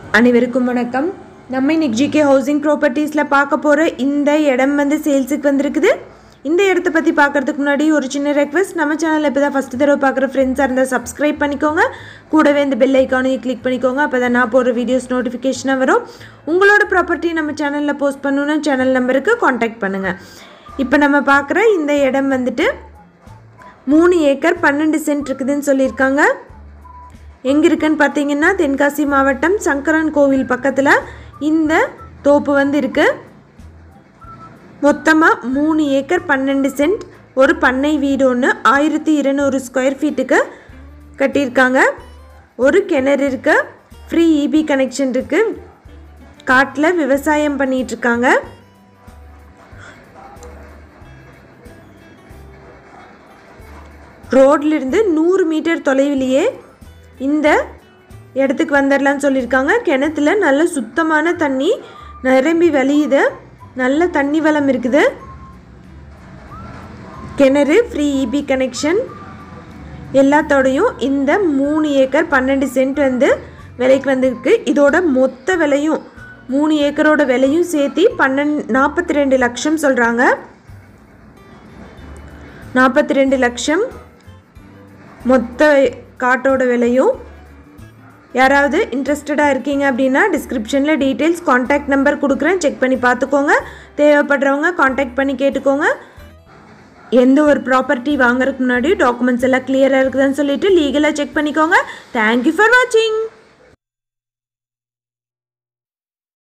அனைவருக்கும் வணக்கம் நம்ம இன்னைக்கு ஜிகே ஹவுசிங் ப்ராப்பர்ட்டிஸில் பார்க்க போகிற இந்த இடம் வந்து சேல்ஸுக்கு வந்திருக்குது இந்த இடத்த பற்றி பார்க்கறதுக்கு முன்னாடி ஒரு சின்ன ரெக்வஸ்ட் நம்ம சேனலில் இப்போ தான் ஃபஸ்ட்டு தடவை பார்க்குற ஃப்ரெண்ட்ஸாக இருந்தால் சப்ஸ்கிரைப் பண்ணிக்கோங்க கூடவே இந்த பெல் ஐக்கானையும் கிளிக் பண்ணிக்கோங்க அப்போ தான் நான் போடுற வீடியோஸ் நோட்டிஃபிகேஷனாக வரும் உங்களோட ப்ராப்பர்ட்டி நம்ம சேனலில் போஸ்ட் பண்ணணும்னா சேனல் நம்பருக்கு காண்டாக்ட் பண்ணுங்கள் இப்போ நம்ம பார்க்குற இந்த இடம் வந்துட்டு மூணு ஏக்கர் பன்னெண்டு சென்ட் இருக்குதுன்னு சொல்லியிருக்காங்க எங்கே இருக்குன்னு பார்த்தீங்கன்னா தென்காசி மாவட்டம் சங்கரன் கோவில் பக்கத்தில் இந்த தோப்பு வந்து இருக்குது மொத்தமாக மூணு ஏக்கர் பன்னெண்டு சென்ட் ஒரு பண்ணை வீடு ஒன்று ஆயிரத்தி இருநூறு ஸ்கொயர் ஃபீட்டுக்கு கட்டியிருக்காங்க ஒரு கிணறு இருக்கு ஃப்ரீ இபி கனெக்ஷன் இருக்குது காட்டில் விவசாயம் பண்ணிட்டு இருக்காங்க ரோட்லேருந்து நூறு மீட்டர் தொலைவிலேயே இந்த இடத்துக்கு வந்துடலான்னு சொல்லியிருக்காங்க கிணத்துல நல்ல சுத்தமான தண்ணி நிரம்பி வழியுது நல்ல தண்ணி வளம் இருக்குது கிணறு ஃப்ரீ இபி கனெக்ஷன் எல்லாத்தோடையும் இந்த மூணு ஏக்கர் பன்னெண்டு சென்ட் வந்து விலைக்கு வந்திருக்கு இதோட மொத்த விலையும் மூணு ஏக்கரோட விலையும் சேர்த்து பன்னெண்டு நாற்பத்தி ரெண்டு லட்சம் சொல்கிறாங்க நாற்பத்தி ரெண்டு லட்சம் மொத்த காட்டோட விலையும் யாராவது இன்ட்ரெஸ்டடாக இருக்கீங்க அப்படின்னா டிஸ்கிரிப்ஷனில் டீட்டெயில்ஸ் காண்டாக்ட் நம்பர் கொடுக்குறேன் செக் பண்ணி பார்த்துக்கோங்க தேவைப்படுறவங்க காண்டாக்ட் பண்ணி கேட்டுக்கோங்க எந்த ஒரு ப்ராப்பர்ட்டி வாங்குறதுக்கு முன்னாடி டாக்குமெண்ட்ஸ் எல்லாம் கிளியராக இருக்குதுன்னு சொல்லிட்டு லீகலாக செக் பண்ணிக்கோங்க தேங்க்யூ ஃபார் வாட்சிங்